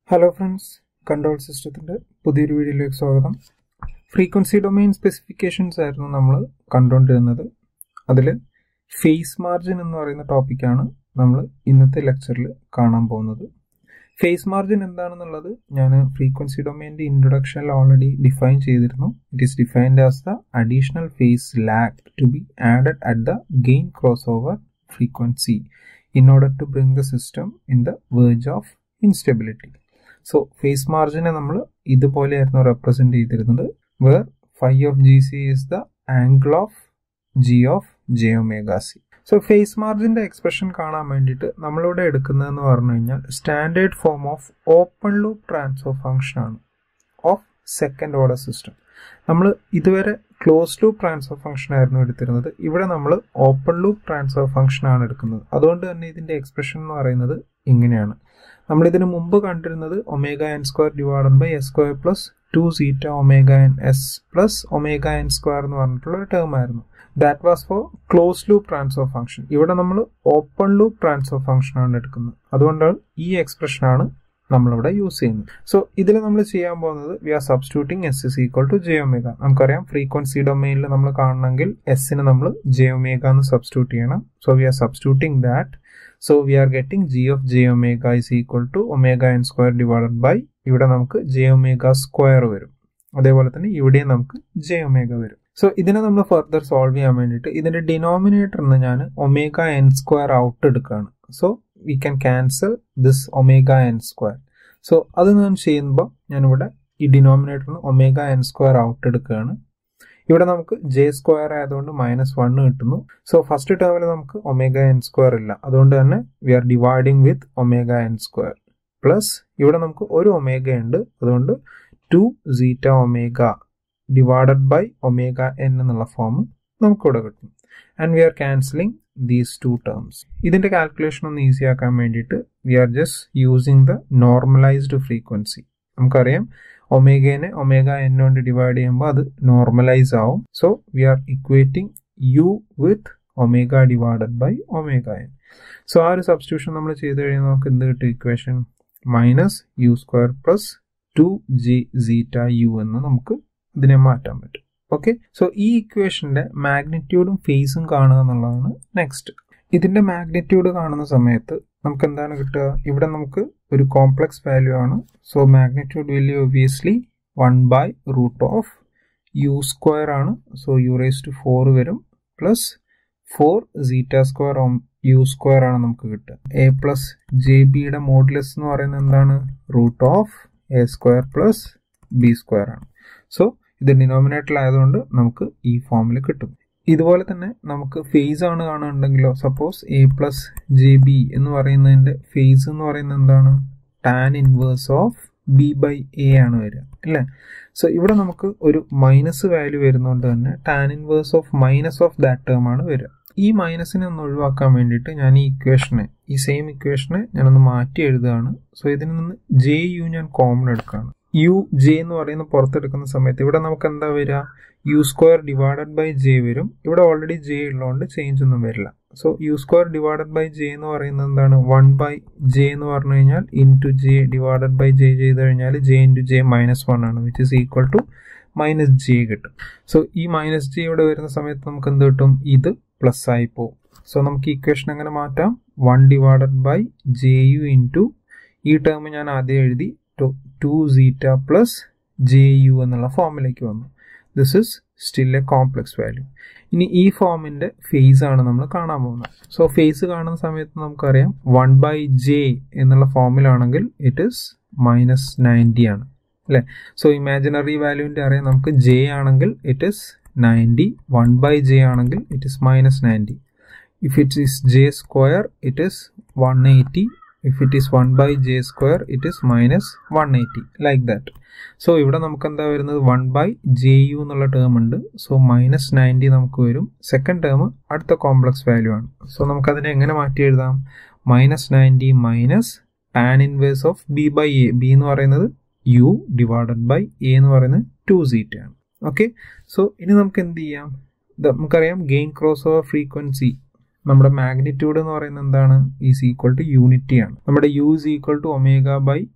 Hello friends control സിസ്റ്റത്തിൻ്റെ പുതിയൊരു വീഡിയോയിലേക്ക് സ്വാഗതം ഫ്രീക്വൻസി ഡൊമൈൻ സ്പെസിഫിക്കേഷൻസ് ആയിരുന്നു നമ്മൾ കണ്ടുകൊണ്ടിരുന്നത് അതിൽ ഫേസ് മാർജിൻ എന്ന് പറയുന്ന ടോപ്പിക്കാണ് നമ്മൾ ഇന്നത്തെ ലെക്ചറിൽ കാണാൻ പോകുന്നത് ഫേസ് മാർജിൻ എന്താണെന്നുള്ളത് ഞാൻ ഫ്രീക്വൻസി ഡൊമൈൻ്റെ ഇൻട്രൊഡക്ഷനിൽ ഓൾറെഡി ഡിഫൈൻ ചെയ്തിരുന്നു it is defined as the additional phase lag to be added at the gain cross over frequency in order to bring the system in the verge of instability. So phase മാർജിനെ നമ്മൾ ഇതുപോലെയായിരുന്നു represent ചെയ്തിരുന്നത് where phi of G C is the angle of G of J omega C so phase മാർജിന്റെ expression കാണാൻ വേണ്ടിയിട്ട് നമ്മളിവിടെ എടുക്കുന്നതെന്ന് പറഞ്ഞു കഴിഞ്ഞാൽ standard form of open loop transfer function ആണ് ഓഫ് സെക്കൻഡ് ഓർഡർ സിസ്റ്റം നമ്മൾ ഇതുവരെ ക്ലോസ് ലൂപ്പ് ട്രാൻസ്ഫർ ഫംഗ്ഷൻ ആയിരുന്നു എടുത്തിരുന്നത് ഇവിടെ നമ്മൾ ഓപ്പൺ ലൂപ്പ് ട്രാൻസ്ഫർ ഫംഗ്ഷൻ ആണ് എടുക്കുന്നത് അതുകൊണ്ട് തന്നെ ഇതിന്റെ എക്സ്പ്രഷൻ എന്ന് പറയുന്നത് ഇങ്ങനെയാണ് നമ്മൾ ഇതിന് മുമ്പ് കണ്ടിരുന്നത് omega N square divided by S square plus two zeta omega N S plus omega N square എന്ന് പറഞ്ഞിട്ടുള്ള ഒരു ടേം ആയിരുന്നു that was for close loop transfer function ഇവിടെ നമ്മൾ ഓപ്പൺ ലൂപ്പ് ട്രാൻസ്ഫർ ഫംഗ്ഷൻ ആണ് എടുക്കുന്നത് അതുകൊണ്ടാണ് ഈ എക്സ്പ്രഷൻ ആണ് നമ്മളിവിടെ യൂസ് ചെയ്യുന്നത് സോ ഇതിൽ നമ്മൾ ചെയ്യാൻ പോകുന്നത് we are substituting S is equal to J omega നമുക്കറിയാം ഫ്രീക്വൻസി ഡൊമൈനിൽ നമ്മൾ കാണണമെങ്കിൽ എസിന് നമ്മൾ ജെ ഒമേഗ എന്ന് സബ്സ്റ്റിറ്റ്യൂട്ട് ചെയ്യണം so we are substituting that so we are getting G of J omega is equal to omega N square divided by ഇവിടെ നമുക്ക് ജെ ഒമേഗ സ്ക്വയർ വരും അതേപോലെ തന്നെ ഇവിടെയും നമുക്ക് ജെ ഒമേഗ വരും സോ ഇതിനെ നമ്മൾ ഫർദർ സോൾവ് ചെയ്യാൻ വേണ്ടിയിട്ട് ഇതിന്റെ ഡിനോമിനേറ്ററിന് ഞാൻ ഒമേഗ എൻ സ്ക്വയർ ഔട്ട് എടുക്കുകയാണ് so we can cancel this omega N square so അത് ഞാൻ ചെയ്യുമ്പോൾ ഞാനിവിടെ ഈ ഡിനോമിനേറ്ററിന് ഒമേഗ എൻ സ്ക്വയർ ഔട്ട് എടുക്കുകയാണ് ഇവിടെ നമുക്ക് ജെ സ്ക്വയർ ആയതുകൊണ്ട് മൈനസ് വൺ കിട്ടുന്നു സോ ഫസ്റ്റ് ടേമിൽ നമുക്ക് ഒമേഗ എൻ സ്ക്വയർ ഇല്ല അതുകൊണ്ട് തന്നെ we are dividing with omega N square plus ഇവിടെ നമുക്ക് ഒരു ഒമേഗ ഉണ്ട് അതുകൊണ്ട് two zeta omega divided by omega N എന്നുള്ള ഫോം നമുക്കിവിടെ കിട്ടും and we are cancelling these two terms ഇതിന്റെ കാൽക്കുലേഷൻ ഒന്ന് ഈസി ആക്കാൻ വേണ്ടിയിട്ട് we are just using the normalised frequency നമുക്കറിയാം ഒമേഗനെ ഒമേഗ എൻ കൊണ്ട് ഡിവൈഡ് ചെയ്യുമ്പോൾ അത് നോർമലൈസ് ആവും so we are equating U with omega divided by omega N so ആ ഒരു സബ്സ്റ്റിറ്റ്യൂഷൻ നമ്മൾ ചെയ്ത് കഴിഞ്ഞാൽ നമുക്ക് എന്ത് കിട്ടും equation minus U square plus two G zeta U എന്ന് നമുക്ക് ഇതിനെ മാറ്റാൻ പറ്റും ഓക്കെ സോ ഈ ഇക്വേഷന്റെ മാഗ്നിറ്റ്യൂഡും ഫേസും കാണുക എന്നുള്ളതാണ് നെക്സ്റ്റ് ഇതിന്റെ മാഗ്നിറ്റ്യൂഡ് കാണുന്ന സമയത്ത് നമുക്ക് എന്താണ് കിട്ടുക ഇവിടെ നമുക്ക് ഒരു കോംപ്ലക്സ് വാല്യൂ ആണ് so magnitude value obviously one by root of U square ആണ് so U raise to four വരും plus four zeta square U square ആണ് നമുക്ക് കിട്ടുക എ പ്ലസ് ജെ ബിയുടെ മോഡുലസ് എന്ന് പറയുന്നത് എന്താണ് root of A square plus B square ആണ് സോ ഇത് ഡിനോമിനേറ്റർ ആയതുകൊണ്ട് നമുക്ക് ഈ ഫോമിൽ കിട്ടും ഇതുപോലെ തന്നെ നമുക്ക് ഫേസ് ആണ് കാണുന്നുണ്ടെങ്കിലോ suppose A plus J B എന്ന് പറയുന്നതിന്റെ ഫേസ് എന്ന് പറയുന്നത് എന്താണ് tan inverse of B by A ആണ് വരിക അല്ലേ സോ ഇവിടെ നമുക്ക് ഒരു മൈനസ് വാല്യൂ വരുന്നതുകൊണ്ട് തന്നെ tan inverse of minus of that term ആണ് വരിക ഈ മൈനസിനെ ഒന്ന് ഒഴിവാക്കാൻ വേണ്ടിയിട്ട് ഞാൻ ഈ ഇക്വേഷനെ ഈ സെയിം ഇക്വേഷനെ ഞാനൊന്ന് മാറ്റി എഴുതുകയാണ് സോ ഇതിൽ നിന്ന് ജെ യു ഞാൻ കോമൺ എടുക്കുകയാണ് യു ജെ എന്ന് പറയുന്ന പുറത്തെടുക്കുന്ന സമയത്ത് ഇവിടെ നമുക്ക് എന്താ വരിക U square divided by J വരും ഇവിടെ ഓൾറെഡി ജെ ഉള്ളതുകൊണ്ട് ചേഞ്ച് ഒന്നും വരില്ല so U square divided by J എന്ന് പറയുന്നത് എന്താണ് വൺ ബൈ ജെ എന്ന് പറഞ്ഞു കഴിഞ്ഞാൽ into J divided by J ചെയ്ത് കഴിഞ്ഞാൽ J into J minus one ആണ് which is equal to minus J കിട്ടും സോ ഈ മൈനസ് ജെ ഇവിടെ വരുന്ന സമയത്ത് നമുക്ക് എന്ത് കിട്ടും ഇത് പ്ലസ് ആയി പോകും സോ നമുക്ക് ഇക്വേഷൻ എങ്ങനെ മാറ്റാം one divided by J U into ഈ ടേം ഞാൻ ആദ്യം എഴുതി two zeta plus J U എന്നുള്ള ഫോമിലേക്ക് വന്നു this is still a complex value ഇനി ഈ ഫോമിന്റെ ഫേസ് ആണ് നമ്മൾ കാണാൻ പോകുന്നത് സോ ഫേസ് കാണുന്ന സമയത്ത് നമുക്കറിയാം വൺ ബൈ ജെ എന്നുള്ള ഫോമിലാണെങ്കിൽ ഇറ്റ് ഇസ് മൈനസ് നയൻറ്റി ആണ് അല്ലേ സോ ഇമാജിനറി വാല്യൂവിന്റെ അറിയാം നമുക്ക് ജെ ആണെങ്കിൽ it is ninety one by J ആണെങ്കിൽ it is minus ninety if it is J square it is one eighty if it is 1 by j square it is minus 180 like that so ഇവിടെ നമുക്ക് എന്താ വരുന്നത് one by J U എന്നുള്ള term ഉണ്ട് so minus ninety നമുക്ക് വരും second term അടുത്ത complex value ആണ് സോ നമുക്കതിനെ എങ്ങനെ മാറ്റി എഴുതാം minus ninety minus tan inverse of B by A B എന്ന് പറയുന്നത് യു ഡിവൈഡഡ് ബൈ എ എന്ന് പറയുന്നത് ടു സീറ്റ് ആണ് ഓക്കെ സോ ഇനി നമുക്ക് എന്ത് ചെയ്യാം നമുക്കറിയാം ഗെയിൻ ക്രോസ് ഓവർ ഫ്രീക്വൻസി നമ്മുടെ മാഗ്നിറ്റ്യൂഡ് എന്ന് പറയുന്നത് എന്താണ് ഈസ് ഈക്വൽ ടു യൂണിറ്റി ആണ് നമ്മുടെ U is equal to omega by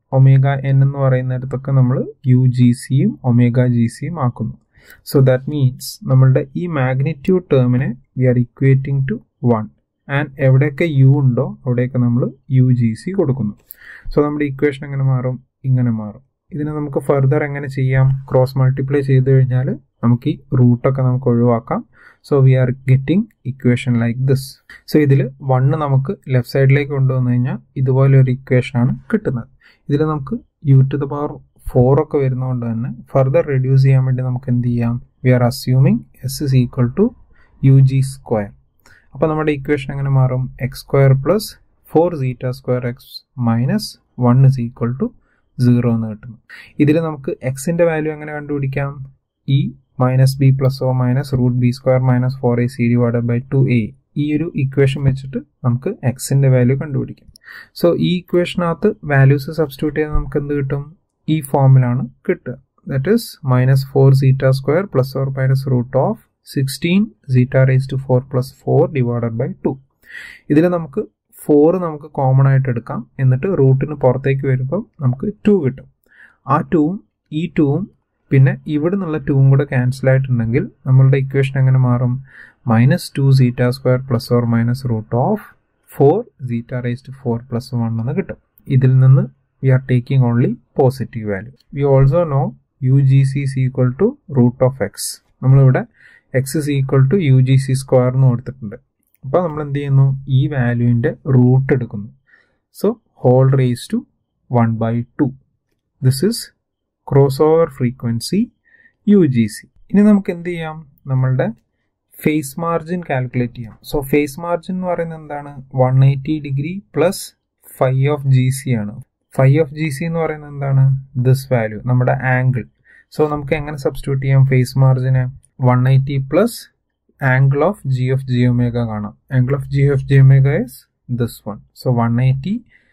omega N എന്ന് പറയുന്നിടത്തൊക്കെ നമ്മൾ യു ജി സിയും ഒമേഗ ജി സിയും ആക്കുന്നു സോ ദാറ്റ് മീൻസ് നമ്മളുടെ ഈ മാഗ്നിറ്റ്യൂഡ് ടേമിനെ we are equating to one and എവിടെയൊക്കെ യു ഉണ്ടോ അവിടെയൊക്കെ നമ്മൾ യു ജി സി കൊടുക്കുന്നു സോ നമ്മുടെ ഇക്വേഷൻ എങ്ങനെ മാറും ഇങ്ങനെ മാറും ഇതിനെ നമുക്ക് ഫർദർ എങ്ങനെ ചെയ്യാം ക്രോസ് മൾട്ടിപ്ലൈ ചെയ്ത് കഴിഞ്ഞാൽ നമുക്ക് ഈ റൂട്ടൊക്കെ നമുക്ക് ഒഴിവാക്കാം so we are getting equation like this so ഇതിൽ വണ്ണ് നമുക്ക് ലെഫ്റ്റ് സൈഡിലേക്ക് കൊണ്ടുവന്നു കഴിഞ്ഞാൽ ഇതുപോലെ ഒരു ഇക്വേഷനാണ് കിട്ടുന്നത് ഇതിൽ നമുക്ക് U to the power four ഒക്കെ വരുന്നതുകൊണ്ട് തന്നെ ഫർദർ റെഡ്യൂസ് ചെയ്യാൻ വേണ്ടി നമുക്ക് എന്ത് ചെയ്യാം we are assuming S is equal to U G square അപ്പോൾ നമ്മുടെ ഇക്വേഷൻ എങ്ങനെ മാറും X square plus four zeta square X minus one is equal to zero എന്ന് കിട്ടുന്നു ഇതിൽ നമുക്ക് എക്സിൻ്റെ വാല്യൂ എങ്ങനെ കണ്ടുപിടിക്കാം ഇ minus B plus or minus root B square minus four A C divide by two A ഈ ഒരു ഇക്വേഷൻ വെച്ചിട്ട് നമുക്ക് എക്സിൻ്റെ വാല്യൂ കണ്ടുപിടിക്കാം സോ ഈ ഇക്വേഷനകത്ത് വാല്യൂസ് സബ്സ്റ്റിറ്റ്യൂട്ട് ചെയ്താൽ നമുക്ക് എന്ത് കിട്ടും ഈ ഫോമിലാണ് കിട്ടുക that is minus four zeta square plus or minus root of sixteen zeta raise to four plus four divided by two ഇതിൽ നമുക്ക് ഫോർ നമുക്ക് കോമൺ ആയിട്ട് എടുക്കാം എന്നിട്ട് റൂട്ടിന് പുറത്തേക്ക് വരുമ്പോൾ നമുക്ക് ടു കിട്ടും ആ ടൂവും ഈ ടൂവും പിന്നെ ഇവിടെ നിന്നുള്ള ടൂവും കൂടെ ക്യാൻസൽ ആയിട്ടുണ്ടെങ്കിൽ നമ്മളുടെ ഇക്വേഷൻ എങ്ങനെ മാറും minus two zeta square plus or minus root of four zeta raise to four plus one എന്ന് കിട്ടും ഇതിൽ നിന്ന് we are taking only positive value we also know U G C is equal to root of X നമ്മളിവിടെ X is equal to U G C square എന്ന് കൊടുത്തിട്ടുണ്ട് അപ്പോൾ നമ്മൾ എന്ത് ചെയ്യുന്നു ഈ വാല്യൂവിൻ്റെ റൂട്ട് എടുക്കുന്നു so whole raise to one by two this is cross over frequency U G C ഇനി നമുക്ക് എന്ത് ചെയ്യാം നമ്മളുടെ ഫേസ് മാർജിൻ കാൽക്കുലേറ്റ് ചെയ്യാം സോ ഫേസ് മാർജിൻ എന്ന് പറയുന്നത് എന്താണ് one eighty degree plus phi of G C ആണ് ഫൈവ് ഓഫ് ജി സി എന്ന് പറയുന്നത് എന്താണ് ദിസ് വാല്യൂ നമ്മുടെ ആംഗിൾ സോ നമുക്ക് എങ്ങനെ സബ്സ്റ്റിറ്റ്യൂട്ട് ചെയ്യാം ഫേസ് മാർജിനെ one eighty plus angle of G of G omega കാണാം angle of G of G omega is this one so one eighty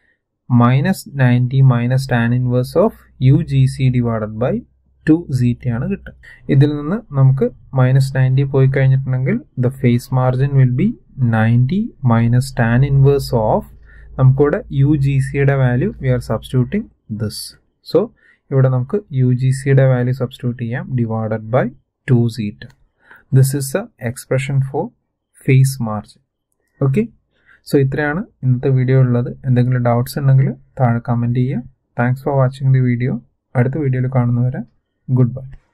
minus ninety minus tan inverse of U G C divided by two ആണ് കിട്ടുക ഇതിൽ നിന്ന് നമുക്ക് minus ninety പോയി കഴിഞ്ഞിട്ടുണ്ടെങ്കിൽ the phase margin will be ninety minus tan inverse of നമുക്കിവിടെ U G സിയുടെ value we are substituting this so ഇവിടെ നമുക്ക് യു ജി സിയുടെ വാല്യൂ സബ്സ്റ്റിറ്റ്യൂട്ട് ചെയ്യാം divided by two zeta this is a expression for phase margin okay so ഇത്രയാണ് ഇന്നത്തെ video ഉള്ളത് എന്തെങ്കിലും ഡൗട്ട്സ് ഉണ്ടെങ്കിൽ താഴെ കമൻറ്റ് ചെയ്യുക thanks for watching the video അടുത്ത വീഡിയോയിൽ കാണുന്നവരെ ഗുഡ് ബൈ